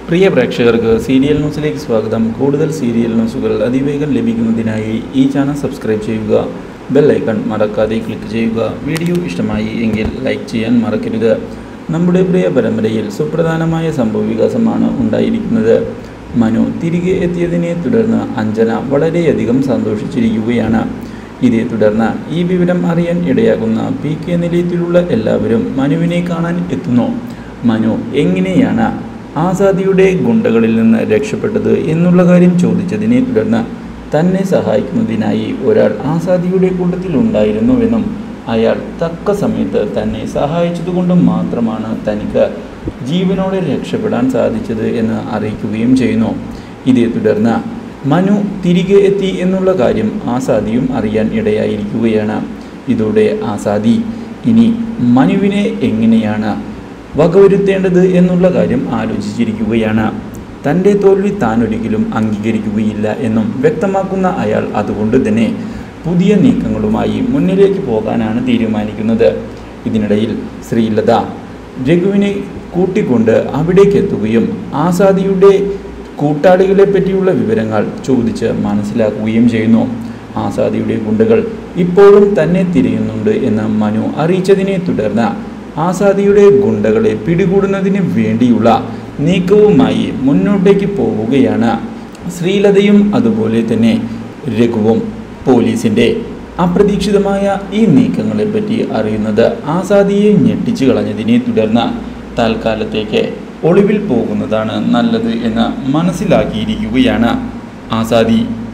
പ്രിയ പ്രേക്ഷകർക്ക് സീരിയൽ ന്യൂസിലേക്ക് സ്വാഗതം കൂടുതൽ സീരിയൽ ന്യൂസുകൾ അതിവേഗം ലഭിക്കുന്നതിനായി ഈ ചാനൽ സബ്സ്ക്രൈബ് ചെയ്യുക ബെൽ ഐക്കൺ മറക്കാതെ ക്ലിക്ക് ചെയ്യുക വീഡിയോ ഇഷ്ടമായി എങ്കിൽ ലൈക്ക് ചെയ്യാൻ മറക്കരുത് നമ്മുടെ പ്രിയ പരമ്പരയിൽ സുപ്രധാനമായ സംഭവവികാസമാണ് ഉണ്ടായിരിക്കുന്നത് മനു തിരികെ എത്തിയതിനെ തുടർന്ന് അഞ്ജന വളരെയധികം സന്തോഷിച്ചിരിക്കുകയാണ് ഇതേ തുടർന്ന് ഈ വിവരം അറിയാൻ ഇടയാകുന്ന പി കെ നിലയത്തിലുള്ള എല്ലാവരും മനുവിനെ കാണാൻ എത്തുന്നു മനു എങ്ങനെയാണ് ആസാദിയുടെ ഗുണ്ടകളിൽ നിന്ന് രക്ഷപ്പെട്ടത് എന്നുള്ള കാര്യം ചോദിച്ചതിനെ തുടർന്ന് തന്നെ സഹായിക്കുന്നതിനായി ഒരാൾ ആസാദിയുടെ കൂട്ടത്തിലുണ്ടായിരുന്നുവെന്നും അയാൾ തക്ക സമയത്ത് തന്നെ സഹായിച്ചതുകൊണ്ട് മാത്രമാണ് തനിക്ക് ജീവനോടെ രക്ഷപ്പെടാൻ സാധിച്ചത് എന്ന് അറിയിക്കുകയും ചെയ്യുന്നു ഇതേ തുടർന്ന് മനു തിരികെ എത്തി എന്നുള്ള കാര്യം ആസാദിയും അറിയാൻ ഇടയായിരിക്കുകയാണ് ഇതോടെ ആസാദി ഇനി മനുവിനെ എങ്ങനെയാണ് വകവരുത്തേണ്ടത് എന്നുള്ള കാര്യം ആലോചിച്ചിരിക്കുകയാണ് തൻ്റെ തോൽവി താൻ ഒരിക്കലും അംഗീകരിക്കുകയില്ല എന്നും വ്യക്തമാക്കുന്ന അയാൾ അതുകൊണ്ട് തന്നെ പുതിയ നീക്കങ്ങളുമായി മുന്നിലേക്ക് പോകാനാണ് തീരുമാനിക്കുന്നത് ഇതിനിടയിൽ ശ്രീലത രഘുവിനെ കൂട്ടിക്കൊണ്ട് അവിടേക്ക് എത്തുകയും ആസാദിയുടെ കൂട്ടാളികളെ പറ്റിയുള്ള വിവരങ്ങൾ ചോദിച്ച് മനസ്സിലാക്കുകയും ചെയ്യുന്നു ആസാദിയുടെ ഗുണ്ടകൾ ഇപ്പോഴും തന്നെ തിരയുന്നുണ്ട് എന്ന് മനു അറിയിച്ചതിനെ തുടർന്ന് ആസാദിയുടെ ഗുണ്ടകളെ പിടികൂടുന്നതിന് വേണ്ടിയുള്ള നീക്കവുമായി മുന്നോട്ടേക്ക് പോവുകയാണ് ശ്രീലതയും അതുപോലെ തന്നെ രഘുവും പോലീസിൻ്റെ അപ്രതീക്ഷിതമായ ഈ നീക്കങ്ങളെപ്പറ്റി അറിയുന്നത് ആസാദിയെ ഞെട്ടിച്ചു കളഞ്ഞതിനെ തുടർന്ന് തൽക്കാലത്തേക്ക് ഒളിവിൽ പോകുന്നതാണ് നല്ലത് എന്ന് മനസ്സിലാക്കിയിരിക്കുകയാണ് ആസാദി